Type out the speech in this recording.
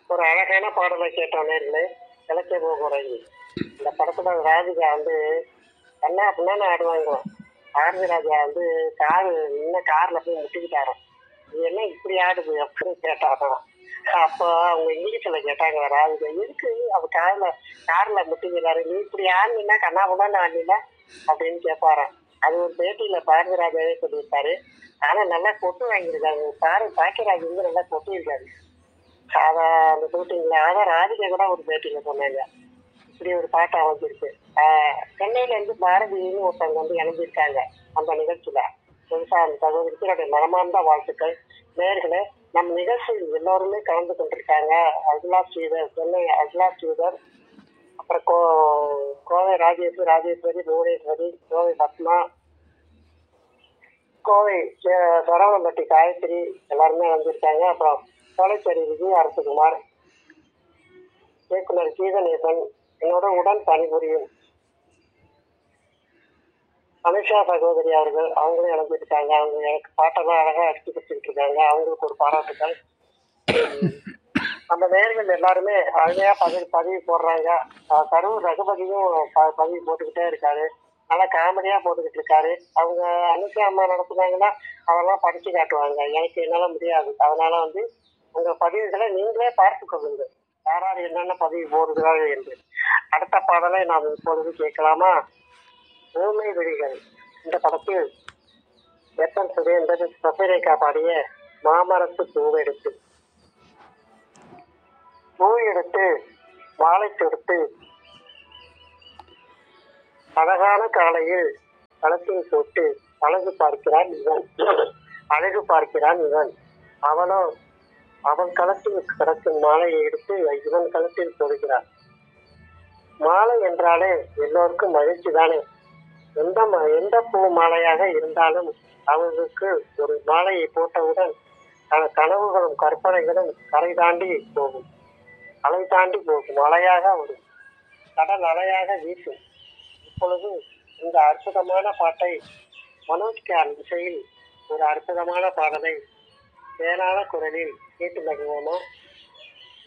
ஒரு அழகான பாடலை கேட்டோம் நேர்களே இலக்கிய போகுறை இந்த படத்துல ராதிகா வந்து என்ன அப்படின்னு ஆடுவாங்க பாரதி ராஜா வந்து காரு இன்னும் கார்ல போய் முட்டிக்கிட்டாராம் இது என்ன இப்படி ஆடுது அப்படின்னு கேட்டாராம் அப்போ அவங்க இங்கிலீஷ்ல கேட்டாங்க ராதிகா எதுக்கு அவ கார்ல கார்ல முட்டிக்கிறாரு நீ இப்படி ஆடினா கண்ணாபுண்ணான்னு ஆடினா அப்படின்னு கேட்பாராம் அது ஒரு பேட்டியில பாரதி ராஜாவே சொல்லியிருப்பாரு ஆனா நல்லா கொட்டு வாங்கியிருக்காங்க பாரு பாக்கியராஜ் வந்து நல்லா கொட்டு இருக்காரு அத அந்த ஷூட்டிங்ல அதான் ராதிகா கூட ஒரு பேட்டியில சொன்னாங்க இப்படி ஒரு பாட்டு அமைஞ்சிருக்கு ஆஹ் சென்னையில இருந்து பாரதின்னு ஒருத்தவங்க வந்து இணைஞ்சிருக்காங்க அந்த நிகழ்ச்சியில புதுசா அந்த சகோதரிக்கு என்னுடைய மனமார்ந்த வாழ்த்துக்கள் நேர்களே நம் நிகழ்ச்சியில் எல்லோருமே கலந்து கொண்டிருக்காங்க அகிலா ஸ்ரீதர் சென்னை அகிலா ஸ்ரீதர் அப்புறம் கோ கோவை ராஜேஸ்வரி ராஜேஸ்வரி புவனேஸ்வரி கோவை பத்மா கோவை சே- சரவணம்பட்டி காயத்ரி எல்லாருமே வந்திருக்காங்க அப்புறம் சோலைச்சேரி விஜய் அரசகுமார் இயக்குனர் கீதநேசன் என்னோட உடன் பணிபுரியும் அனுஷா சகோதரி அவர்கள் அவங்களும் இணைஞ்சிருக்காங்க அவங்க எனக்கு பாட்டெல்லாம் அழகா அடிச்சு கொடுத்துட்டு இருக்காங்க அவங்களுக்கு ஒரு பாராட்டுக்கள் நம்ம நேர்கள் எல்லாருமே அழகையா பதிவு பதிவு போடுறாங்க அஹ் கரூர் ரகுபதியும் ப- பதிவு போட்டுக்கிட்டே இருக்காரு நல்லா காமெடியா போட்டுக்கிட்டு இருக்காரு அவங்க அனுஷா அம்மா நடத்துனாங்கன்னா அதெல்லாம் படிச்சு காட்டுவாங்க எனக்கு என்னால முடியாது அதனால வந்து உங்க பதிவுகளை நீங்களே பார்த்து கொள்ளுங்கள் யார் யார் என்னென்ன பதிவு போடுகிறார்கள் என்று அடுத்த பாடலை நாம் இப்பொழுது கேட்கலாமா ஊமை விழிகள் இந்த படத்தில் எத்தன் சுரேந்தர் சசிரேகா பாடிய மாமரத்து பூவெடுத்து பூ எடுத்து மாலை தொடுத்து அழகான காலையில் களத்தில் போட்டு அழகு பார்க்கிறான் இவன் அழகு பார்க்கிறான் இவன் அவனோ அவன் களத்தில் கிடக்கும் மாலையை எடுத்து இவன் களத்தில் போடுகிறான் மாலை என்றாலே எல்லோருக்கும் மகிழ்ச்சி தானே எந்த ம- எந்த பூ மாலையாக இருந்தாலும் அவர்களுக்கு ஒரு மாலையை போட்டவுடன் க- கனவுகளும் கற்பனைகளும் கரை தாண்டி போகும் அலை தாண்டி போகும் அலையாக வரும் கடல் அலையாக வீசும் இப்பொழுது இந்த அற்புதமான பாட்டை மனோஜ் கேர் இசையில் ஒரு அற்புதமான பாடலை தேனான குரலில் கேட்டு மகிழ்வோமா